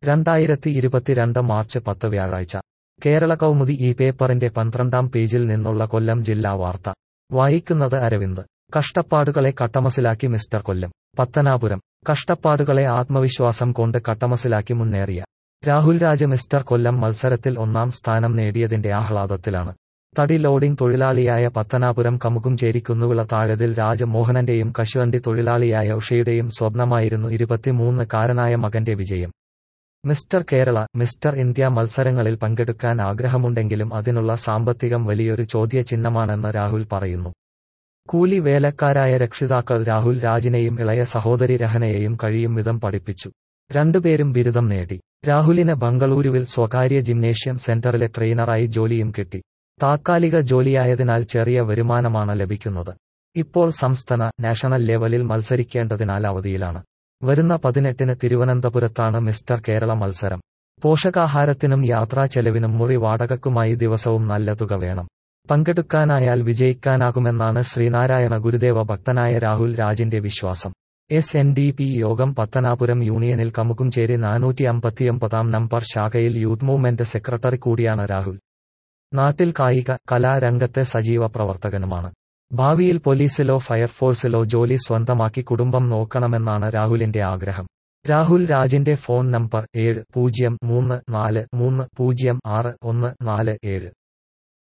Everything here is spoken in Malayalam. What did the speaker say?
രണ്ടായിരത്തി ഇരുപത്തിരണ്ട് മാർച്ച് പത്ത് വ്യാഴാഴ്ച കേരള കൗമുദി ഈ പേപ്പറിന്റെ പന്ത്രണ്ടാം പേജിൽ നിന്നുള്ള കൊല്ലം ജില്ലാ വാർത്ത വായിക്കുന്നത് അരവിന്ദ് കഷ്ടപ്പാടുകളെ കട്ടമസിലാക്കി മിസ്റ്റർ കൊല്ലം പത്തനാപുരം കഷ്ടപ്പാടുകളെ ആത്മവിശ്വാസം കൊണ്ട് കട്ടമസിലാക്കി മുന്നേറിയ രാഹുൽ രാജ് മിസ്റ്റർ കൊല്ലം മത്സരത്തിൽ ഒന്നാം സ്ഥാനം നേടിയതിന്റെ ആഹ്ലാദത്തിലാണ് തടി ലോഡിംഗ് തൊഴിലാളിയായ പത്തനാപുരം കമുകുംചേരി കുന്നുവിള താഴതിൽ രാജമോഹനന്റെയും കശുവണ്ടി തൊഴിലാളിയായ ഉഷയുടെയും സ്വപ്നമായിരുന്നു ഇരുപത്തിമൂന്ന് കാരനായ മകന്റെ വിജയം മിസ്റ്റർ കേരള മിസ്റ്റർ ഇന്ത്യ മത്സരങ്ങളിൽ പങ്കെടുക്കാൻ ആഗ്രഹമുണ്ടെങ്കിലും അതിനുള്ള സാമ്പത്തികം വലിയൊരു ചോദ്യചിഹ്നമാണെന്ന് രാഹുൽ പറയുന്നു കൂലി വേലക്കാരായ രക്ഷിതാക്കൾ രാഹുൽ രാജിനെയും ഇളയ സഹോദരി രഹനയെയും കഴിയും വിധം പഠിപ്പിച്ചു രണ്ടുപേരും ബിരുദം നേടി രാഹുലിന് ബംഗളൂരുവിൽ സ്വകാര്യ ജിംനേഷ്യം സെന്ററിലെ ട്രെയിനറായി ജോലിയും കിട്ടി താത്കാലിക ജോലിയായതിനാൽ ചെറിയ വരുമാനമാണ് ലഭിക്കുന്നത് ഇപ്പോൾ സംസ്ഥാന നാഷണൽ ലെവലിൽ മത്സരിക്കേണ്ടതിനാൽ അവധിയിലാണ് വരുന്ന പതിനെട്ടിന് തിരുവനന്തപുരത്താണ് മിസ്റ്റർ കേരള മത്സരം പോഷകാഹാരത്തിനും യാത്രാ ചെലവിനും മുറി വാടകക്കുമായി ദിവസവും നല്ല തുക വേണം പങ്കെടുക്കാനായാൽ വിജയിക്കാനാകുമെന്നാണ് ശ്രീനാരായണ ഗുരുദേവ ഭക്തനായ രാഹുൽ രാജിന്റെ വിശ്വാസം എസ് എൻ ഡി പി യോഗം പത്തനാപുരം യൂണിയനിൽ കമുകുംചേരി നാനൂറ്റി അമ്പത്തിയൊമ്പതാം നമ്പർ ശാഖയിൽ യൂത്ത് മൂവ്മെന്റ് സെക്രട്ടറി കൂടിയാണ് രാഹുൽ നാട്ടിൽ കായിക കലാരംഗത്തെ സജീവ പ്രവർത്തകനുമാണ് ഭാവിയിൽ പോലീസിലോ ഫയർഫോഴ്സിലോ ജോലി സ്വന്തമാക്കി കുടുംബം നോക്കണമെന്നാണ് രാഹുലിന്റെ ആഗ്രഹം രാഹുൽ രാജിന്റെ ഫോൺ നമ്പർ ഏഴ് പൂജ്യം മൂന്ന് നാല് മൂന്ന് പൂജ്യം ആറ് ഒന്ന് നാല് ഏഴ്